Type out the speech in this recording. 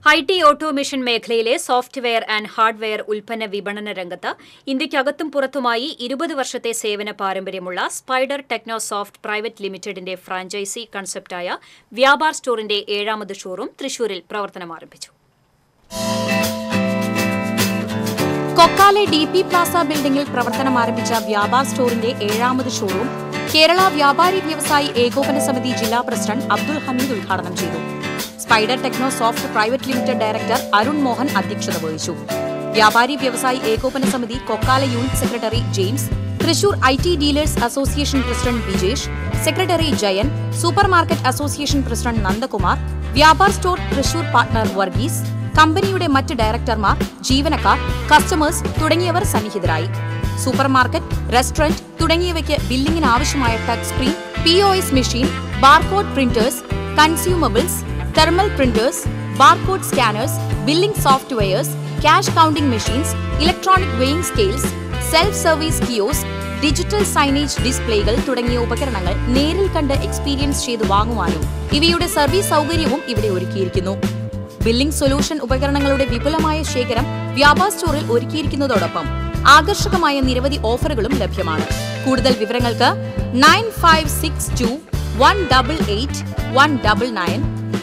I T automation മേഖലയിലെ software and hardware ഉൽപ്പന്ന വിപണന രംഗത്ത് ഇന്ത്യക്കകത്തും പുറത്തുമായി ഇരുപത് വർഷത്തെ സേവന പാരമ്പര്യമുള്ള സ്പൈഡർ ടെക്നോസോഫ്റ്റ് പ്രൈവറ്റ് ലിമിറ്റഡിന്റെ ഫ്രാഞ്ചൈസി കൺസെപ്റ്റായ വ്യാപാർ സ്റ്റോറിന്റെ ഏഴാമത് ഷോറൂം തൃശൂരിൽ പ്രവർത്തനം ആരംഭിച്ചു കൊക്കാലെ ഡി പി പ്ലാസ ബിൽഡിംഗിൽ പ്രവർത്തനം ആരംഭിച്ച വ്യാപാർ സ്റ്റോറിന്റെ ഏഴാമത് ഷോറൂം കേരള വ്യാപാരി വ്യവസായി ഏകോപന സമിതി ജില്ലാ പ്രസിഡന്റ് അബ്ദുൽ ഹമീദ് ഉദ്ഘാടനം ചെയ്തു Spider Technosoft private limited director Arun Mohan അധ്യക്ഷത വഹിച്ചു വ്യാപാരി വ്യവസായി ഏകോപന സമിതി Kokkala unit secretary James Thrissur I T dealers association president Vijesh secretary Jayan super market association president Nandakumar Vyapar store Thrissur partner Varghese കമ്പനിയുടെ മറ്റ് ഡയറക്ടർമാർ ജീവനക്കാർ കസ്റ്റമേഴ്സ് തുടങ്ങിയവർ സന്നിഹിതരായി സൂപ്പർ മാർക്കറ്റ് റെസ്റ്റോറന്റ് തുടങ്ങിയവയ്ക്ക് ബില്ലിംഗിന് ആവശ്യമായ touch screen P O S machine barcode printers consumables thermal printers barcode scanners billing softwares cash counting machines electronic weighing scales self service kiosk digital signage ഡിസ്പ്ലേകൾ തുടങ്ങിയ ഉപകരണങ്ങൾ നേരിൽ കണ്ട് എക്സ്പീരിയൻസ് ചെയ്ത് വാങ്ങുവാനും ഇവയുടെ സർവീസ് സൗകര്യവും ഇവിടെ ഒരുക്കിയിരിക്കുന്നു ബില്ലിംഗ് സൊല്യൂഷൻ ഉപകരണങ്ങളുടെ വിപുലമായ ശേഖരം വ്യാപാർ സ്റ്റോറിൽ ഒരുക്കിയിരിക്കുന്നതോടൊപ്പം ആകർഷകമായ നിരവധി ഓഫറുകളും ലഭ്യമാണ് കൂടുതൽ വിവരങ്ങൾക്ക് nine five six two one double eight one double nine